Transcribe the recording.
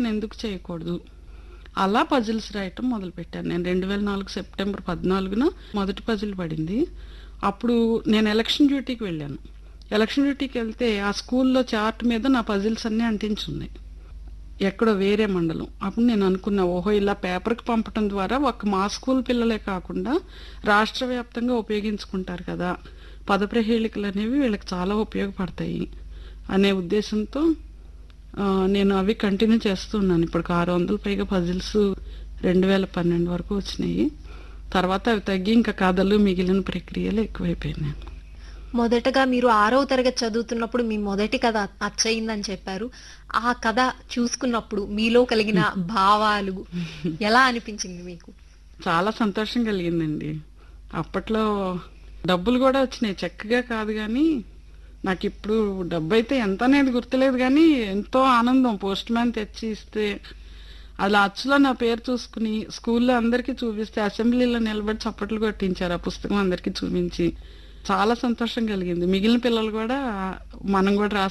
నేను ఎందుకు చేయకూడదు అలా పజిల్స్ రాయటం మొదలుపెట్టాను నేను రెండు వేల నాలుగు సెప్టెంబర్ పద్నాలుగున మొదటి పజిల్ పడింది అప్పుడు నేను ఎలక్షన్ డ్యూటీకి వెళ్ళాను ఎలక్షన్ డ్యూటీకి వెళ్తే ఆ స్కూల్లో చార్ట్ మీద నా పజిల్స్ అన్నీ అంటించున్నాయి ఎక్కడో వేరే మండలం అప్పుడు నేను అనుకున్నా ఓహో ఇలా పేపర్కి పంపడం ద్వారా ఒక మా స్కూల్ పిల్లలే కాకుండా రాష్ట్ర వ్యాప్తంగా ఉపయోగించుకుంటారు కదా పదప్రహేళికలు అనేవి వీళ్ళకి చాలా ఉపయోగపడతాయి అనే ఉద్దేశంతో ఆ, నేను అవి కంటిన్యూ చేస్తున్నాను ఇప్పుడు ఆరు వందల పైగా పజిల్స్ రెండు వేల పన్నెండు వరకు వచ్చినాయి తర్వాత అవి తగ్గి ఇంకా కథలు మిగిలిన ప్రక్రియలు ఎక్కువైపోయినాయి మొదటగా మీరు ఆరవ తరగతి చదువుతున్నప్పుడు మీ మొదటి కథ అచ్చయిందని చెప్పారు ఆ కథ చూసుకున్నప్పుడు మీలో కలిగిన భావాలు ఎలా అనిపించింది మీకు చాలా సంతోషం కలిగిందండి అప్పట్లో డబ్బులు కూడా వచ్చినాయి చక్కగా కాదు కానీ నాకు ఇప్పుడు డబ్బు అయితే ఎంత అనేది గుర్తులేదు కానీ ఎంతో ఆనందం పోస్ట్ మ్యాన్ తెచ్చి ఇస్తే అలా అచ్చులో నా పేరు చూసుకుని స్కూల్లో అందరికీ చూపిస్తే అసెంబ్లీలో నిలబడి చప్పట్లు కొట్టించారు ఆ పుస్తకం అందరికీ చూపించి చాలా సంతోషం కలిగింది మిగిలిన పిల్లలు కూడా మనం కూడా రాసి